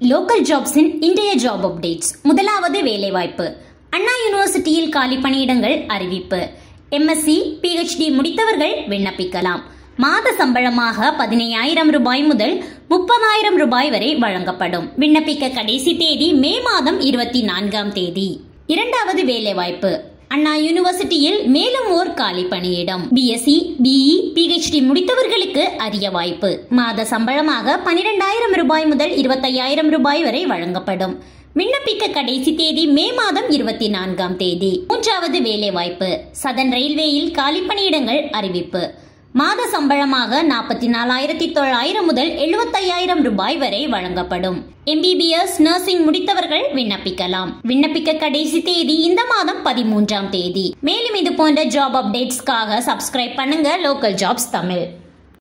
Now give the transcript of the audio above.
local ஜாப்ஸின் இன்றைய job updates முதலாவது வேலைவாய்ப்பு அண்ணா யூனிவர்சிட்டியில் காலி பணியிடங்கள் அறிவிப்பு எம்எஸ்சி பிஹெச்டி முடித்தவர்கள் விண்ணப்பிக்கலாம் மாத சம்பளமாக பதினையாயிரம் ரூபாய் முதல் முப்பதாயிரம் ரூபாய் வரை வழங்கப்படும் விண்ணப்பிக்க கடைசி தேதி மே மாதம் இருபத்தி நான்காம் தேதி இரண்டாவது வேலைவாய்ப்பு அண்ணா யூனிவர்சிட்டியில் மேலும் ஓர் காலி பணியிடம் பிஎஸ்சி பிஇ பிஹெச்டி முடித்தவர்களுக்கு அரிய வாய்ப்பு மாத சம்பளமாக பனிரெண்டாயிரம் ரூபாய் முதல் இருபத்தையாயிரம் ரூபாய் வரை வழங்கப்படும் விண்ணப்பிக்க கடைசி தேதி மே மாதம் இருபத்தி நான்காம் தேதி மூன்றாவது வேலைவாய்ப்பு சதன் ரயில்வேயில் காலி பணியிடங்கள் அறிவிப்பு மாத சம்பளமாக நாற்பத்தி நாலாயிரத்தி தொள்ளாயிரம் முதல் எழுபத்தையாயிரம் ரூபாய் வரை வழங்கப்படும் எம்பிபிஎஸ் நர்சிங் முடித்தவர்கள் விண்ணப்பிக்கலாம் விண்ணப்பிக்க கடைசி தேதி இந்த மாதம் பதிமூன்றாம் தேதி மேலும் இது போன்ற ஜாப் அப்டேட்ஸ்க்காக சப்ஸ்கிரைப் பண்ணுங்க லோக்கல் ஜாப்ஸ் தமிழ்